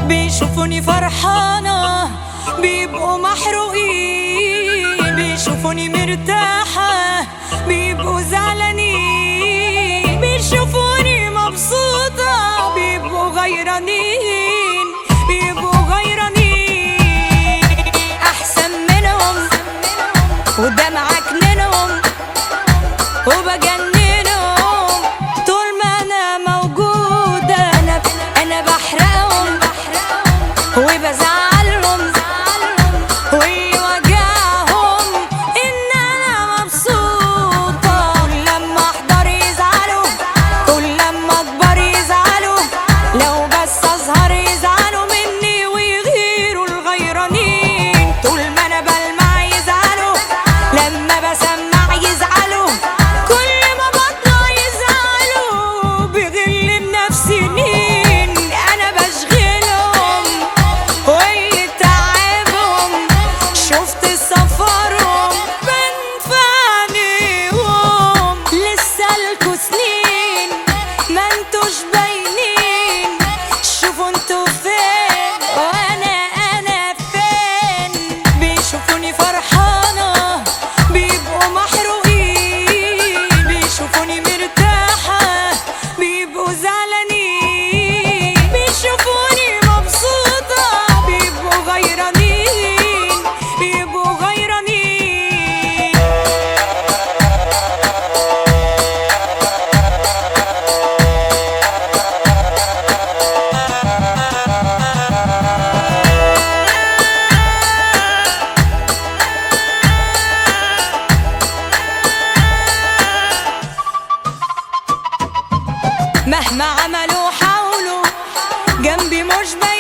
بيشوفوني فرحانة بيبقوا محروقين بيشوفوني مرتاحة بيبقوا زعلانين بيشوفوني مبسوطة بيبقوا غيرانين بيبقوا غيرانين أحسن منهم ودمعك منهم وبجننهم طول ما انا موجودة انا انا بحرقهم وبزعلهم ويوجعهم ان انا مبسوطة كل لما احضر يزعلوا كل لما اكبر يزعلوا لو بس اظهر يزعلوا مني ويغيروا الغيرانين طول ما انا بلمع يزعلوا لما بسمع يزعلوا كل ما بطلع يزعلوا بغل بنفسي مين انا بشغلهم واللي تعبهم شفت سفرهم بنفعنيهم لسه لكوا سنين ما انتوش باينين شوفوا انتوا فين وانا انا فين بيشوفوني فرحانة بيبقوا محروقين بيشوفوني مرتاحة بيبقوا زعلانين بيشوفوني مبسوطة بيبقوا غيرانين بيبقوا غيرانين مهما عملوا حاولوا جنبي مش باين